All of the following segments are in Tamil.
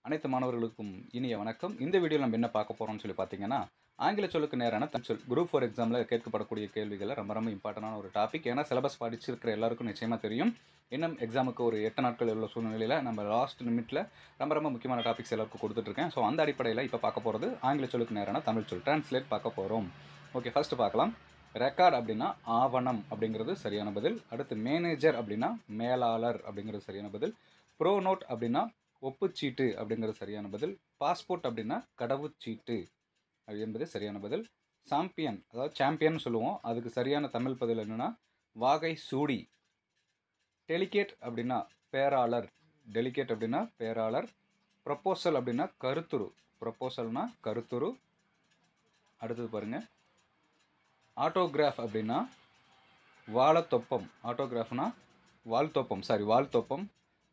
அனைத்து மாணவர்களுக்கும் இனிய வணக்கம் இந்த வீடியோவில் நம்ம என்ன பார்க்க போகிறோம்னு சொல்லி பார்த்தீங்கன்னா ஆங்கில சொல்லுக்கு நேரான தமிழ் சொல் குரூப் ஃபோர் எக்ஸாமில் கேட்கப்படக்கூடிய கேள்விகளை ரொம்ப ரொம்ப இம்பார்ட்டண்டான ஒரு டாபிக் ஏன்னா சிலபஸ் படிச்சிருக்கிற எல்லாருக்கும் நிச்சயமாக தெரியும் இன்னும் எக்ஸாமுக்கு ஒரு எட்டு நாட்கள் உள்ள சூழ்நிலையில் நம்ம லாஸ்ட் நிமிட்டில் ரொம்ப ரொம்ப முக்கியமான டாபிக்ஸ் எல்லாருக்கும் கொடுத்துட்ருக்கேன் ஸோ அந்த அடிப்படையில் இப்போ பார்க்க போகிறது ஆங்கில சொல்லுக்கு நேரான தமிழ் சொல் டிரான்ஸ்லேட் பார்க்க போகிறோம் ஓகே ஃபஸ்ட்டு பார்க்கலாம் ரெக்கார்ட் அப்படின்னா ஆவணம் அப்படிங்கிறது சரியான பதில் அடுத்து மேனேஜர் அப்படின்னா மேலாளர் அப்படிங்கிறது சரியான பதில் ப்ரோ நோட் அப்படின்னா ஒப்புச்சீட்டு அப்படிங்கிறது சரியான பதில் பாஸ்போர்ட் அப்படின்னா கடவுச்சீட்டு அது என்பது சரியான பதில் சாம்பியன் அதாவது சாம்பியன் சொல்லுவோம் அதுக்கு சரியான தமிழ் பதில் என்னென்னா வாகை சூடி டெலிகேட் அப்படின்னா பேராளர் டெலிகேட் அப்படின்னா பேராளர் ப்ரப்போசல் அப்படின்னா கருத்துரு ப்ரப்போசல்னா கருத்துரு அடுத்தது பாருங்கள் ஆட்டோகிராஃப் அப்படின்னா வாழத்தொப்பம் ஆட்டோகிராஃப்னா வாழ்த்தொப்பம் சாரி வாழ்த்தொப்பம்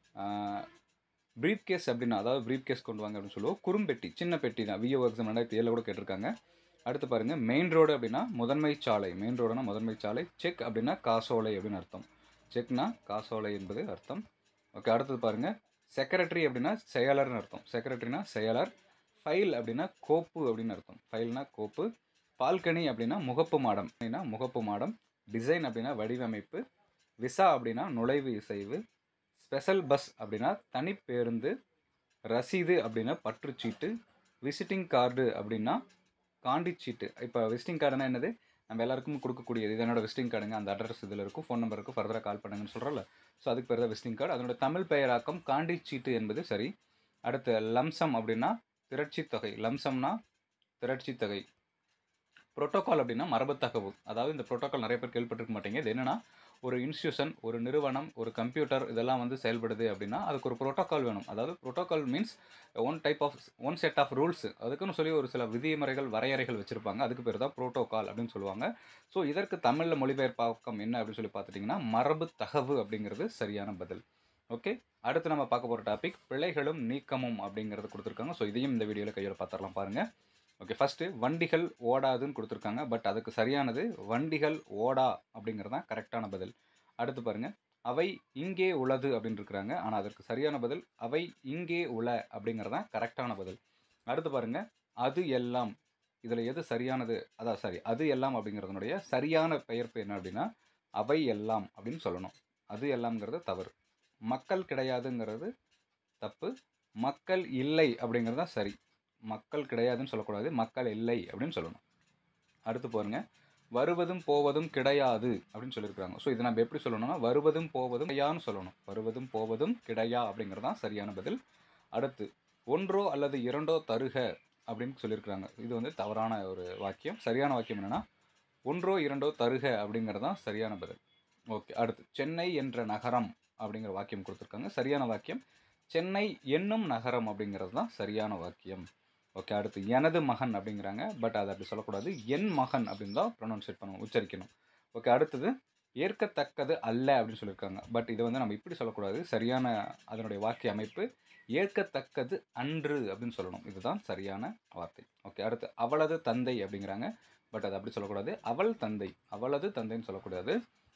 ப்ரீஃப் கேஸ் அப்படின்னா அதாவது ப்ரீஃப் கேஸ் கொண்டு வாங்க அப்படின்னு சொல்லுவோம் குறும்பெட்டி சின்ன பெட்டி தான் விஓ எக்ஸாம் ரெண்டாயிரத்தி ஏழில் கூட கேட்டிருக்காங்க அடுத்து பாருங்கள் மெயின் ரோடு அப்படின்னா முதன்மை சாலை மெயின் ரோடுனா முதன்மை சாலை செக் அப்படின்னா காசோலை அப்படின்னு அர்த்தம் செக்னா காசோலை என்பது அர்த்தம் ஓகே அடுத்தது பாருங்கள் செக்ரட்டரி அப்படின்னா செயலர்னு அர்த்தம் செக்ரட்டரினா செயலர் ஃபைல் அப்படின்னா கோப்பு அப்படின்னு அர்த்தம் ஃபைல்னா கோப்பு பால்கனி அப்படின்னா முகப்பு மாடம் அப்படின்னா முகப்பு மாடம் டிசைன் அப்படின்னா வடிவமைப்பு விசா அப்படின்னா நுழைவு இசைவு ஸ்பெஷல் பஸ் அப்படின்னா தனிப்பேருந்து ரசீது அப்படின்னா பற்றுச்சீட்டு விசிட்டிங் கார்டு அப்படின்னா காண்டிச்சீட்டு இப்போ விசிட்டிங் கார்டுனா என்னது நம்ம எல்லாருக்கும் கொடுக்கக்கூடியது இது என்னோட விசிட்டிங் கார்டுங்க அந்த அட்ரஸ் இதில் இருக்கும் ஃபோன் நம்பர் இருக்கும் ஃபர்தராக கால் பண்ணுங்கன்னு சொல்கிறோம்ல ஸோ அதுக்கு பேர் தான் விசிட்டிங் கார்டு அதனோட தமிழ் பெயராக்கம் காண்டிச்சீட்டு என்பது சரி அடுத்து லம்சம் அப்படின்னா திரட்சி தொகை லம்சம்னா திரட்சி தொகை புரோட்டோகால் அப்படின்னா மரபுத்தகவு அதாவது இந்த புரோட்டோகால் நிறைய பேர் கேள்விப்பட்டிருக்க மாட்டீங்க இது என்னென்னா ஒரு இன்ஸ்டியூஷன் ஒரு நிறுவனம் ஒரு கம்ப்யூட்டர் இதெல்லாம் வந்து செயல்படுது அப்படின்னா அதுக்கு ஒரு புரோட்டோகால் வேணும் அதாவது protocol means one type of one set of rules அதுக்குன்னு சொல்லி ஒரு சில விதிமுறைகள் வரையறைகள் வச்சுருப்பாங்க அதுக்கு பேர் தான் புரோட்டோகால் அப்படின்னு சொல்லுவாங்க ஸோ இதற்கு தமிழில் மொழிபெயர்ப்பாக்கம் என்ன அப்படின்னு சொல்லி பார்த்துட்டிங்கன்னா மரபு தகவு அப்படிங்கிறது சரியான பதில் ஓகே அடுத்து நம்ம பார்க்க போகிற டாபிக் பிழைகளும் நீக்கமும் அப்படிங்கிறது கொடுத்துருக்காங்க ஸோ இதையும் இந்த வீடியோவில் கையில் பார்த்துடலாம் பாருங்கள் ஓகே ஃபஸ்ட்டு வண்டிகள் ஓடாதுன்னு கொடுத்துருக்காங்க பட் அதுக்கு சரியானது வண்டிகள் ஓடா அப்படிங்கிறது தான் கரெக்டான பதில் அடுத்து பாருங்கள் அவை இங்கே உளது அப்படின்னு இருக்கிறாங்க ஆனால் அதற்கு சரியான பதில் அவை இங்கே உள அப்படிங்கிறது தான் கரெக்டான பதில் அடுத்து பாருங்கள் அது எல்லாம் இதில் எது சரியானது அதான் சாரி அது எல்லாம் அப்படிங்கிறதுனுடைய சரியான பெயர்ப்பு என்ன அப்படின்னா அவை எல்லாம் அப்படின்னு சொல்லணும் அது எல்லாம்ங்கிறது தவறு மக்கள் கிடையாதுங்கிறது தப்பு மக்கள் இல்லை அப்படிங்கிறது தான் சரி மக்கள் கிடையாதுன்னு சொல்லக்கூடாது மக்கள் இல்லை அப்படின்னு சொல்லணும் அடுத்து பாருங்க வருவதும் போவதும் கிடையாது அப்படின்னு சொல்லியிருக்காங்க ஸோ இதை நம்ம எப்படி சொல்லணும்னா வருவதும் போவதும் கிடையான்னு சொல்லணும் வருவதும் போவதும் கிடையா அப்படிங்கிறது தான் சரியான பதில் அடுத்து ஒன்றோ அல்லது இரண்டோ தருக அப்படின்னு சொல்லியிருக்கிறாங்க இது வந்து தவறான ஒரு வாக்கியம் சரியான வாக்கியம் என்னென்னா ஒன்றோ இரண்டோ தருக அப்படிங்கிறது தான் சரியான பதில் ஓகே அடுத்து சென்னை என்ற நகரம் அப்படிங்கிற வாக்கியம் கொடுத்துருக்காங்க சரியான வாக்கியம் சென்னை என்னும் நகரம் அப்படிங்கிறது தான் சரியான வாக்கியம் ஓகே அடுத்து எனது மகன் அப்படிங்கிறாங்க பட் அதை அப்படி சொல்லக்கூடாது என் மகன் அப்படின்னு தான் ப்ரொனவுன்சியேட் பண்ணணும் உச்சரிக்கணும் ஓகே அடுத்தது ஏற்கத்தக்கது அல்ல அப்படின்னு சொல்லியிருக்காங்க பட் இதை வந்து நம்ம இப்படி சொல்லக்கூடாது சரியான அதனுடைய வாக்கிய அமைப்பு ஏற்கத்தக்கது அன்று அப்படின்னு சொல்லணும் இதுதான் சரியான வார்த்தை ஓகே அடுத்து அவளது தந்தை அப்படிங்கிறாங்க பட் அதை அப்படி சொல்லக்கூடாது அவள் தந்தை அவளது தந்தைன்னு சொல்லக்கூடாது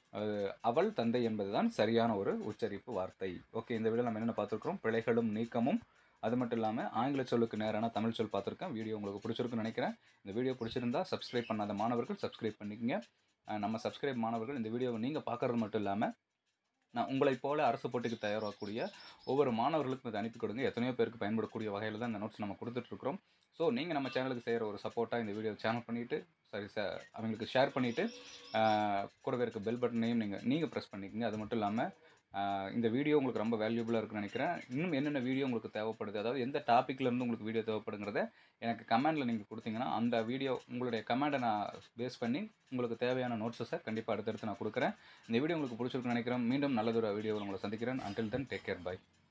அவள் தந்தை என்பது தான் சரியான ஒரு உச்சரிப்பு வார்த்தை ஓகே இந்த வீடியோ நம்ம என்னென்ன பார்த்துருக்குறோம் பிழைகளும் நீக்கமும் அது மட்டும் இல்லாமல் ஆங்கில சொல்லுக்கு நேரான தமிழ் சொல் பார்த்துருக்கேன் வீடியோ உங்களுக்கு பிடிச்சிருக்குன்னு நினைக்கிறேன் இந்த வீடியோ பிடிச்சிருந்தா சப்ஸ்கிரைப் பண்ணாத மாணவர்கள் சப்ஸ்கிரைப் பண்ணிக்கங்க நம்ம சப்ஸ்கிரைப் மாணவர்கள் இந்த வீடியோவை நீங்கள் பார்க்குறது மட்டும் இல்லாமல் நான் உங்களைப் போல அரசு போட்டிக்கு தயாராகக்கூடிய ஒவ்வொரு மாணவர்களுக்கும் இதை அனுப்பி கொடுங்க எத்தனையோ பேருக்கு பயன்படக்கூடிய வகையில் தான் இந்த நோட்ஸ் நம்ம கொடுத்துட்ருக்குறோம் ஸோ நீங்கள் நம்ம சேனலுக்கு செய்கிற ஒரு சப்போர்ட்டாக இந்த வீடியோ சேனல் பண்ணிவிட்டு சரி சார் அவங்களுக்கு ஷேர் பண்ணிவிட்டு கூடவே இருக்க பெல் பட்டனையும் நீங்கள் நீங்கள் ப்ரெஸ் பண்ணிக்கோங்க அது மட்டும் இல்லாமல் இந்த வீடியோ உங்களுக்கு ரொம்ப வேல்யூபுளாக இருக்குன்னு நினைக்கிறேன் இன்னும் என்னென்ன வீடியோ உங்களுக்கு தேவைப்படுது அதாவது எந்த டாப்பிக்லேருந்து உங்களுக்கு வீடியோ தேவைப்படுங்கிறத எனக்கு கமெண்டில் நீங்கள் கொடுத்தீங்கன்னா அந்த வீடியோ உங்களுடைய கமெண்டை நான் பேஸ் பண்ணி உங்களுக்கு தேவையான நோட்ஸஸை கண்டிப்பாக அடுத்தடுத்து நான் கொடுக்குறேன் இந்த வீடியோ உங்களுக்கு பிடிச்சிருக்குன்னு நினைக்கிறேன் மீண்டும் நல்லதொரு வீடியோவில் உங்களை சந்திக்கிறேன் until then take care by